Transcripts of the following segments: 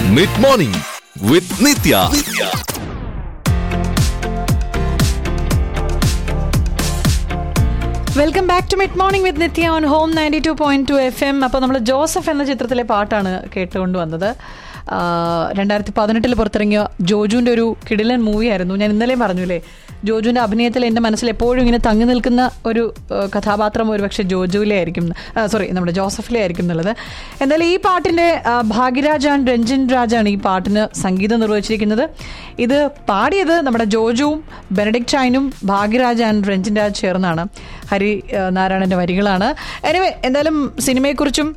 mid morning with Nithya welcome back to mid morning with Nithya on home ninety two point two F M അപ്പോൾ നമ്മൾ Joseph എന്ന ചിത്രത്തിലെ പാട്ടാണ് കേട്ടുകൊണ്ട് വന്നത് രണ്ടായിരത്തി പതിനെട്ടിൽ പുറത്തിറങ്ങിയ ജോജുവിൻ്റെ ഒരു കിടിലൻ മൂവി ആയിരുന്നു ഞാൻ ഇന്നലെയും പറഞ്ഞില്ലേ ജോജുവിൻ്റെ അഭിനയത്തിൽ എൻ്റെ മനസ്സിൽ എപ്പോഴും ഇങ്ങനെ തങ്ങി നിൽക്കുന്ന ഒരു ആ, കഥാപാത്രം ഒരുപക്ഷെ ജോജുവിലെ ആയിരിക്കും സോറി നമ്മുടെ ജോസഫിലെ ആയിരിക്കും എന്നുള്ളത് എന്തായാലും ഈ പാട്ടിൻ്റെ ആ, ഭാഗ്യരാജ് ആൻഡ് രഞ്ജൻ രാജാണ് ഈ പാട്ടിന് സംഗീതം നിർവഹിച്ചിരിക്കുന്നത് ഇത് പാടിയത് നമ്മുടെ ജോജുവും ബെനഡിക് ചൈനും ഭാഗ്യരാജ് ആൻഡ് രഞ്ജൻ രാജ് ചേർന്നാണ് ഹരി ആ, നാരായണന്റെ വരികളാണ് എനിവേ എന്തായാലും സിനിമയെക്കുറിച്ചും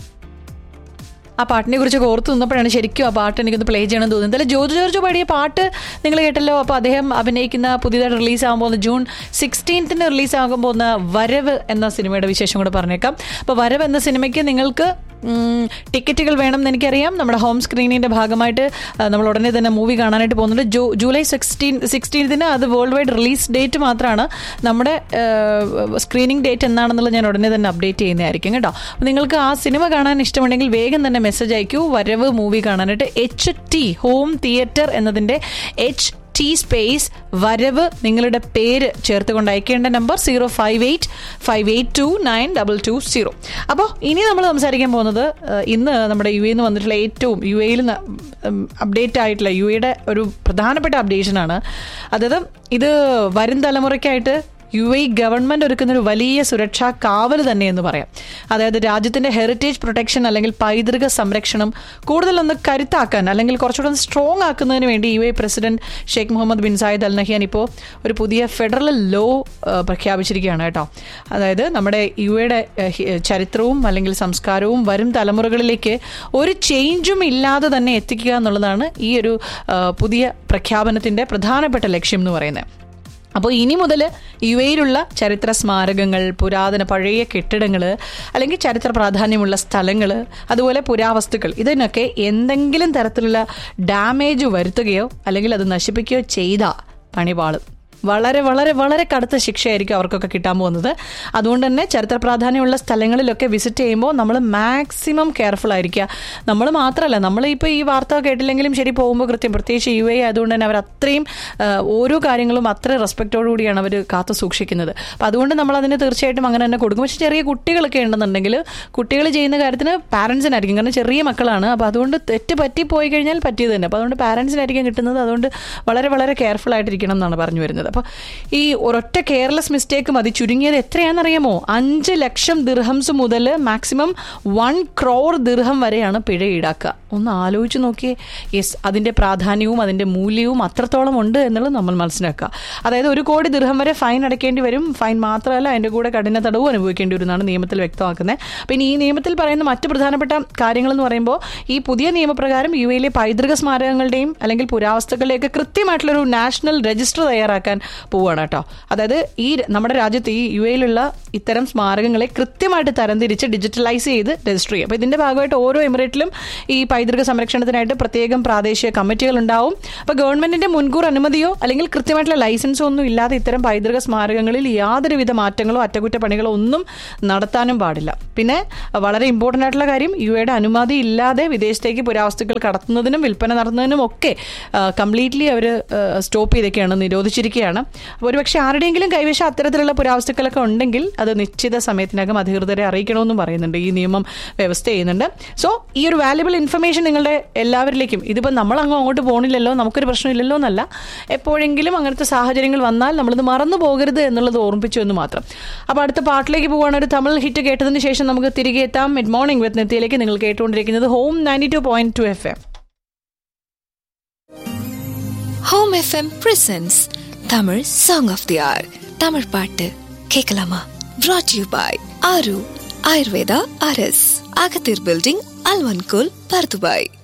ആ പാട്ടിനെ കുറിച്ച് ഓർത്ത് നിന്നപ്പോഴാണ് ശരിക്കും ആ പാട്ട് എനിക്കൊന്ന് പ്ലേ ചെയ്യണം തോന്നുന്നത് എന്തായാലും ജോർജ് ജോർജ് പാടിയ പാട്ട് നിങ്ങൾ കേട്ടല്ലോ അപ്പോൾ അദ്ദേഹം അഭിനയിക്കുന്ന പുതിയതായിട്ട് റിലീസ് ആകാൻ പോകുന്ന ജൂൺ സിക്സ്റ്റീൻത്തിന് റിലീസ് ആകാൻ പോകുന്ന വരവ് എന്ന സിനിമയുടെ വിശേഷം കൂടെ പറഞ്ഞേക്കാം അപ്പോൾ വരവ് എന്ന സിനിമയ്ക്ക് നിങ്ങൾക്ക് ഉം, ടിക്കറ്റുകൾ വേണം എന്ന് എനിക്കറിയാം നമ്മുടെ ഹോം സ്ക്രീനിൻ്റെ ഭാഗമായിട്ട് ആ, നമ്മൾ ഉടനെ തന്നെ മൂവി കാണാനായിട്ട് പോകുന്നുണ്ട് ജൂ ജൂലൈ സിക്സ്റ്റീൻ സിക്സ്റ്റീൻത്തിന് അത് വേൾഡ് വൈഡ് റിലീസ് ഡേറ്റ് മാത്രമാണ് നമ്മുടെ സ്ക്രീനിങ് ഡേറ്റ് എന്നാണെന്നുള്ളത് ഞാൻ ഉടനെ തന്നെ അപ്ഡേറ്റ് ചെയ്യുന്നതായിരിക്കും കേട്ടോ അപ്പോൾ നിങ്ങൾക്ക് ആ സിനിമ കാണാൻ ഇഷ്ടമുണ്ടെങ്കിൽ വേഗം തന്നെ മെസ്സേജ് അയക്കൂ വരവ് മൂവി കാണാനായിട്ട് എച്ച് ടി ഹോം തിയേറ്റർ എന്നതിൻ്റെ എച്ച് ടി സ്പേസ് വരവ് നിങ്ങളുടെ പേര് ചേർത്തുകൊണ്ട് അയക്കേണ്ട number zero five eight five eight two nine double two zero അപ്പോൾ ഇനി നമ്മൾ സംസാരിക്കാൻ പോകുന്നത് ഏഹ്, ഇന്ന് നമ്മുടെ യു എന്ന് വന്നിട്ടുള്ള ഏറ്റവും യു എയിൽ അപ്ഡേറ്റ് ആയിട്ടുള്ള യു എയുടെ ഒരു പ്രധാനപ്പെട്ട അപ്ഡേഷനാണ് അതായത് ഇത് വരും തലമുറയ്ക്കായിട്ട് യു എ ഗവൺമെന്റ് ഒരുക്കുന്ന ഒരു വലിയ സുരക്ഷാ കാവൽ തന്നെ എന്ന് പറയാം അതായത് രാജ്യത്തിന്റെ ഹെറിറ്റേജ് പ്രൊട്ടക്ഷൻ അല്ലെങ്കിൽ പൈതൃക സംരക്ഷണം കൂടുതലൊന്ന് കരുത്താക്കാൻ അല്ലെങ്കിൽ കുറച്ചുകൂടെ ഒന്ന് സ്ട്രോങ് ആക്കുന്നതിന് വേണ്ടി U A president Sheikh Mohammed bin Zayed Al Nahyan ഇപ്പോൾ ഒരു പുതിയ ഫെഡറൽ ലോ പ്രഖ്യാപിച്ചിരിക്കുകയാണ് കേട്ടോ അതായത് നമ്മുടെ യു എയുടെ ചരിത്രവും അല്ലെങ്കിൽ സംസ്കാരവും വരും തലമുറകളിലേക്ക് ഒരു ചേഞ്ചും ഇല്ലാതെ തന്നെ എത്തിക്കുക എന്നുള്ളതാണ് ഈ ഒരു ആ, പുതിയ പ്രഖ്യാപനത്തിന്റെ പ്രധാനപ്പെട്ട ലക്ഷ്യം എന്ന് പറയുന്നത് അപ്പോൾ ഇനി മുതൽ യു എയിലുള്ള ചരിത്ര സ്മാരകങ്ങൾ പുരാതന പഴയ കെട്ടിടങ്ങൾ അല്ലെങ്കിൽ ചരിത്ര പ്രാധാന്യമുള്ള സ്ഥലങ്ങൾ അതുപോലെ പുരാവസ്തുക്കൾ ഇതിനൊക്കെ എന്തെങ്കിലും തരത്തിലുള്ള ഡാമേജ് വരുത്തുകയോ അല്ലെങ്കിൽ അത് നശിപ്പിക്കുകയോ ചെയ്ത പണിപാളും വളരെ വളരെ വളരെ കടുത്ത ശിക്ഷയായിരിക്കും അവർക്കൊക്കെ കിട്ടാൻ പോകുന്നത് അതുകൊണ്ട് തന്നെ ചരിത്ര പ്രാധാന്യമുള്ള സ്ഥലങ്ങളിലൊക്കെ വിസിറ്റ് ചെയ്യുമ്പോൾ നമ്മൾ മാക്സിമം കെയർഫുൾ ആയിരിക്കുക നമ്മൾ മാത്രമല്ല നമ്മൾ ഇപ്പോൾ ഈ വാർത്ത കേട്ടില്ലെങ്കിലും ശരി പോകുമ്പോൾ കൃത്യം പ്രത്യേകിച്ച് യു എ ആയതുകൊണ്ട് തന്നെ അവർ അത്രയും ആ, ഓരോ കാര്യങ്ങളും അത്ര റെസ്പെക്റ്റോടു കൂടിയാണ് അവർ കാത്തു സൂക്ഷിക്കുന്നത് അപ്പോൾ അതുകൊണ്ട് നമ്മൾ അതിന് തീർച്ചയായിട്ടും അങ്ങനെ തന്നെ കൊടുക്കും പക്ഷേ ചെറിയ കുട്ടികളൊക്കെ ഉണ്ടെന്നുണ്ടെങ്കിൽ കുട്ടികൾ ചെയ്യുന്ന കാര്യത്തിന് പാരൻസിനായിരിക്കും കാരണം ചെറിയ മക്കളാണ് അപ്പോൾ അതുകൊണ്ട് തെറ്റ് പറ്റി പോയി കഴിഞ്ഞാൽ പറ്റിയത് തന്നെ അപ്പോൾ അതുകൊണ്ട് പാരൻസിനായിരിക്കും കിട്ടുന്നത് അതുകൊണ്ട് വളരെ വളരെ കെയർഫുൾ ആയിട്ടിരിക്കണം എന്നാണ് പറഞ്ഞു വരുന്നത് അപ്പോൾ ഈ ഒരൊറ്റ കെയർലെസ് മിസ്റ്റേക്ക് മതി ചുരുങ്ങിയത് എത്രയാണെന്നറിയാമോ അഞ്ച് ലക്ഷം ദിർഹംസ് മുതൽ മാക്സിമം വൺ ക്രോർ ദിർഹം വരെയാണ് പിഴ ഈടാക്കുക ഒന്ന് ആലോചിച്ച് നോക്കിയേ യെസ് അതിൻ്റെ പ്രാധാന്യവും അതിൻ്റെ മൂല്യവും അത്രത്തോളം ഉണ്ട് എന്നുള്ളത് നമ്മൾ മനസ്സിലാക്കുക അതായത് ഒരു കോടി ദിർഹം വരെ ഫൈൻ അടയ്ക്കേണ്ടി വരും ഫൈൻ മാത്രമല്ല അതിൻ്റെ കൂടെ കഠിന തടവും അനുഭവിക്കേണ്ടി വരും എന്നാണ് നിയമത്തിൽ വ്യക്തമാക്കുന്നത് പിന്നെ ഈ നിയമത്തിൽ പറയുന്ന മറ്റ് പ്രധാനപ്പെട്ട കാര്യങ്ങൾ എന്ന് പറയുമ്പോൾ ഈ പുതിയ നിയമപ്രകാരം യു എയിലെ പൈതൃക സ്മാരകങ്ങളുടെയും അല്ലെങ്കിൽ പുരാവസ്തുക്കളുടെയൊക്കെ കൃത്യമായിട്ടുള്ളൊരു നാഷണൽ രജിസ്റ്റർ തയ്യാറാക്കാൻ പോവുകയാണ് കേട്ടോ അതായത് ഈ നമ്മുടെ രാജ്യത്ത് ഈ യു എയിലുള്ള ഇത്തരം സ്മാരകങ്ങളെ കൃത്യമായിട്ട് തരംതിരിച്ച് ഡിജിറ്റലൈസ് ചെയ്ത് രജിസ്റ്റർ ചെയ്യും അപ്പോൾ ഇതിന്റെ ഭാഗമായിട്ട് ഓരോ എമിറേറ്റിലും ഈ പൈതൃക സംരക്ഷണത്തിനായിട്ട് പ്രത്യേകം പ്രാദേശിക കമ്മിറ്റികൾ ഉണ്ടാവും അപ്പോൾ ഗവൺമെന്റിന്റെ മുൻകൂർ അനുമതിയോ അല്ലെങ്കിൽ കൃത്യമായിട്ടുള്ള ലൈസൻസോ ഒന്നും ഇല്ലാതെ ഇത്തരം പൈതൃക സ്മാരകങ്ങളിൽ യാതൊരുവിധ മാറ്റങ്ങളോ അറ്റകുറ്റപ്പണികളോ ഒന്നും നടത്താനും പാടില്ല പിന്നെ വളരെ ഇമ്പോർട്ടൻ്റ് ആയിട്ടുള്ള കാര്യം യു എയുടെ അനുമതി ഇല്ലാതെ വിദേശത്തേക്ക് പുരാവസ്തുക്കൾ കടത്തുന്നതിനും വിൽപ്പന നടത്തുന്നതിനും ഒക്കെ കംപ്ലീറ്റ്ലി അവർ സ്റ്റോപ്പ് ചെയ്തൊക്കെയാണ് നിരോധിച്ചിരിക്കുകയാണ് അപ്പോൾ ഒരുപക്ഷെ ആരുടെയെങ്കിലും കൈവശം അത്തരത്തിലുള്ള പുരാവസ്തുക്കളൊക്കെ ഉണ്ടെങ്കിൽ അത് നിശ്ചിത സമയത്തിനകം അധികൃതരെ അറിയിക്കണമെന്നും പറയുന്നുണ്ട് ഈ നിയമം വ്യവസ്ഥ ചെയ്യുന്നുണ്ട് സോ ഈ ഒരു വാല്യുബിൾ ഇൻഫർമേഷൻ നിങ്ങളുടെ എല്ലാവരിലേക്കും ഇതിപ്പോൾ നമ്മൾ അങ്ങ് അങ്ങോട്ട് പോകണില്ലല്ലോ നമുക്കൊരു പ്രശ്നമില്ലല്ലോ എന്നല്ല എപ്പോഴെങ്കിലും അങ്ങനത്തെ സാഹചര്യങ്ങൾ വന്നാൽ നമ്മളിത് മറന്നു പോകരുത് എന്നുള്ളത് ഓർമ്മിപ്പിച്ചു എന്ന് മാത്രം അപ്പോൾ അടുത്ത പാട്ടിലേക്ക് പോവുകയാണ് ഒരു തമിഴ് ഹിറ്റ് കേട്ടതിന് ശേഷം നമുക്ക് തിരികെ എത്താം മിഡ് മോർണിംഗ് വിത്ത് നെത്തിയിലേക്ക് നിങ്ങൾ കേട്ടുകൊണ്ടിരിക്കുന്നത് home ninety two point two F M home FM presents Tamil song of the hour Tamil பாட்டு கேட்கலாமா brought யூ பாய் ஆரு ஆயுர்வேதா அரஸ் அகத்தீர் பில்டிங் அல்வன்கோல் பர்துபாய்